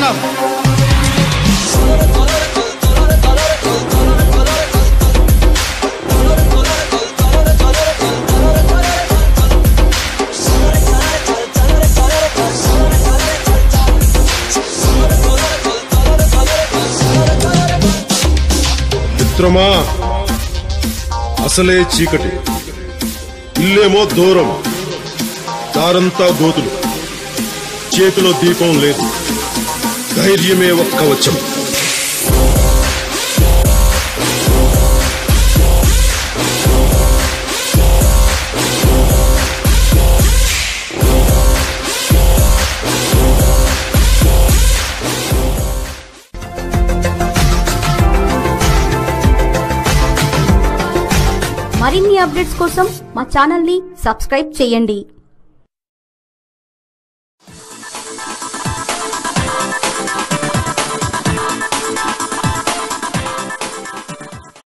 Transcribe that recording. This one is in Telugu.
చేస్తున్నావు మిత్రమా అసలే చీకటి ఇల్లేమో దూరం దారంతా గోతులు చేతిలో దీపం లేదు ధైర్యమే ఒక్క వచ్చం మరిన్ని అప్డేట్స్ కోసం మా ఛానల్ ని సబ్స్క్రైబ్ చేయండి